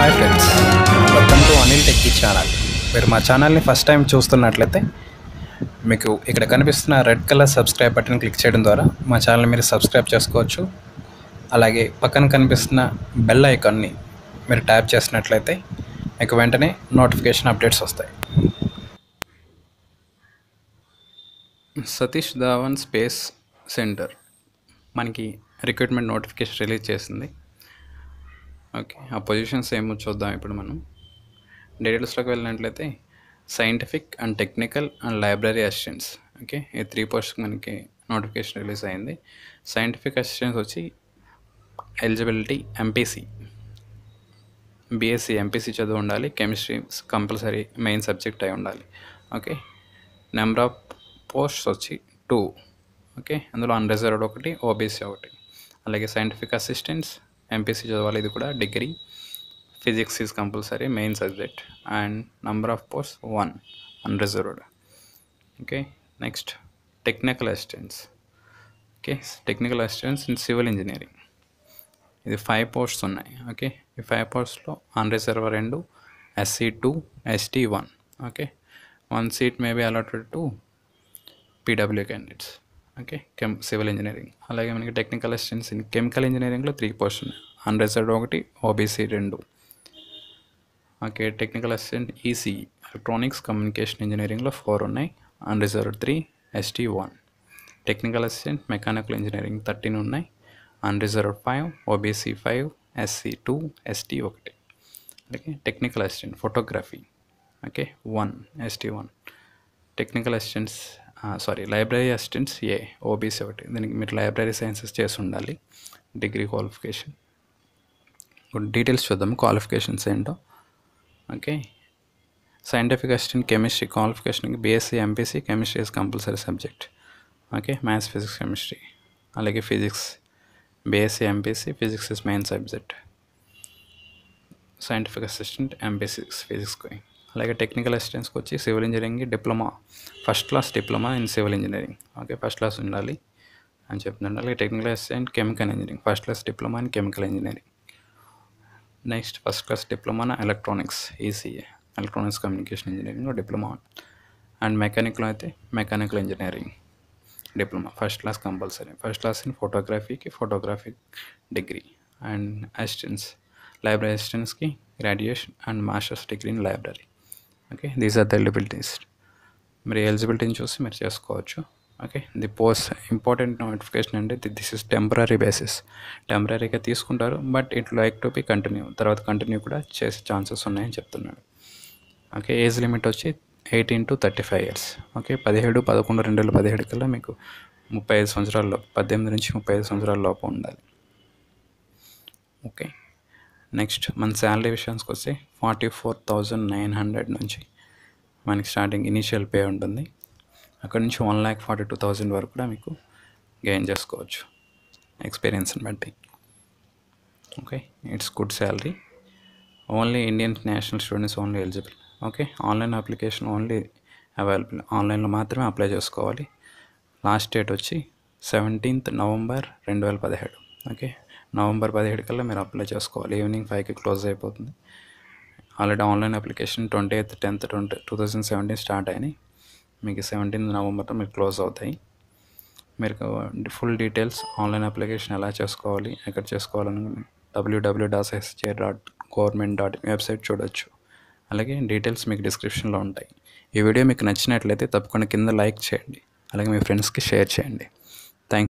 hi friends welcome to Anil techie channel మీరు మా ఛానల్ని ఫస్ట్ టైం చూస్తున్నట్లయితే మీకు ఇక్కడ కనిపిస్తున్న red colour subscribe button click చేయడం ద్వారా మా ఛానల్ మీరు సబ్స్క్రైబ్ చేసుకోవచ్చు అలాగే పక్కన కనిపిస్తున్న బెల్ ఐకాన్ని మీరు ట్యాప్ చేసినట్లయితే మీకు వెంటనే నోటిఫికేషన్ అప్డేట్స్ వస్తాయి సతీష్ ధావన్ స్పేస్ సెంటర్ మనకి రిక్రూట్మెంట్ నోటిఫికేషన్ రిలీజ్ చేసింది ఓకే ఆ పొజిషన్స్ ఏమో చూద్దాం ఇప్పుడు మనం డీటెయిల్స్లోకి వెళ్ళినట్లయితే scientific and technical and library assistants okay ఈ త్రీ పోస్ట్కి మనకి నోటిఫికేషన్ రిలీజ్ అయింది సైంటిఫిక్ అసిస్టెంట్స్ వచ్చి ఎలిజిబిలిటీ ఎంపీసీ బీఎస్సీ ఎంపీసీ చదువు ఉండాలి కెమిస్ట్రీ కంపల్సరీ మెయిన్ సబ్జెక్ట్ అయి ఉండాలి ఓకే నెంబర్ ఆఫ్ పోస్ట్స్ వచ్చి టూ ఓకే అందులో అన్రిజర్వ్డ్ ఒకటి ఓబీసీ ఒకటి అలాగే సైంటిఫిక్ అసిస్టెంట్స్ ఎంపీసీ చదవాలి ఇది కూడా degree physics is compulsory main subject and number of post one unreserved okay next technical assistants okay technical assistants in civil engineering ఇది five posts ఉన్నాయి okay ఈ ఫైవ్ పోస్ట్లో అన్రిజర్వ్ రెండు SC two ST one okay one seat may be allotted to PW candidates okay chem civil engineering అలాగే మనకి technical assistants in chemical ఇంజనీరింగ్లో three post ఉన్నాయి unreserved ఒకటి ఓబీసీ రెండు okay technical assistant EC electronics communication ఇంజనీరింగ్లో four ఉన్నాయి unreserved three ST one technical assistant mechanical engineering thirteen ఉన్నాయి unreserved five OBC five SC two ST ఒకటి అలాగే technical assistant photography okay one ST one technical assistants sorry library assistants A OBC ఒకటి దీనికి మీరు library sciences చేసి ఉండాలి degree qualification details చూద్దాం qualifications ఏంటో ఓకే సైంటిఫిక్ అసిస్టెంట్ కెమిస్ట్రీ క్వాలిఫికేషన్కి BSc MPC chemistry is compulsory subject okay maths physics chemistry అలాగే physics BSc MPC physics is main subject scientific assistant MPC ఫిజిక్స్కి అలాగే టెక్నికల్ అసిస్టెంట్స్కి వచ్చి civil engineering diploma first class diploma in civil engineering okay first class ఉండాలి అని చెప్తున్నాను అలాగే technical assistant chemical engineering first class diploma in chemical engineering next first class diploma electronics ECA electronics communication ఇంజనీరింగ్లో diploma and మెకానిక్లో అయితే mechanical engineering diploma first class compulsory first class in ఫోటోగ్రఫీకి photography degree and assistants library అసిస్టెంట్స్కి graduation and masters degree in library okay these are the eligibilities మీరు ఎలిజిబిలిటీని చూసి మీరు చేసుకోవచ్చు okay the post important notification అంటే దిస్ ఇస్ టెంపరీ బేసిస్ టెంపరీగా తీసుకుంటారు but it like to be continue తర్వాత కంటిన్యూ కూడా చేసే ఛాన్సెస్ ఉన్నాయని చెప్తున్నాడు ఓకే ఏజ్ లిమిట్ వచ్చి eighteen to thirty five years okay పదిహేడు పదకొండు రెండు వేల పదిహేడు కల్లా మీకు ముప్పై ఐదు సంవత్సరాల్లో పద్దెనిమిది నుంచి ముప్పై ఐదు సంవత్సరాల లోపు ఉండాలి ఓకే నెక్స్ట్ మన శాలరీ విషయానికి వస్తే forty four thousand nine hundred నుంచి మనకి స్టార్టింగ్ ఇనీషియల్ పే ఉంటుంది అక్కడ నుంచి one lakh forty two thousand వరకు కూడా మీకు గెయిన్ చేసుకోవచ్చు ఎక్స్పీరియన్స్ని బట్టి okay it's good salary only Indian national students only eligible okay online application only available ఆన్లైన్లో మాత్రమే అప్లై చేసుకోవాలి లాస్ట్ డేట్ వచ్చి సెవెంటీన్త్ నవంబర్ రెండు వేల పదిహేడు ఓకే నవంబర్ పదిహేడు కల్లా మీరు అప్లై చేసుకోవాలి ఈవినింగ్ ఫైవ్కి క్లోజ్ అయిపోతుంది already online application twenty eighth tenth twenty two thousand seventeen start అయినాయి మీకు సెవెంటీన్త్ నవంబర్లో మీకు క్లోజ్ అవుతాయి మీరు ఫుల్ డీటెయిల్స్ ఆన్లైన్ అప్లికేషన్ ఎలా చేసుకోవాలి ఎక్కడ చేసుకోవాలని WWW dot SJ dot government dot website చూడొచ్చు అలాగే డీటెయిల్స్ మీకు డిస్క్రిప్షన్లో ఉంటాయి ఈ వీడియో మీకు నచ్చినట్లయితే తప్పకుండా కింద లైక్ చేయండి అలాగే మీ ఫ్రెండ్స్కి షేర్ చేయండి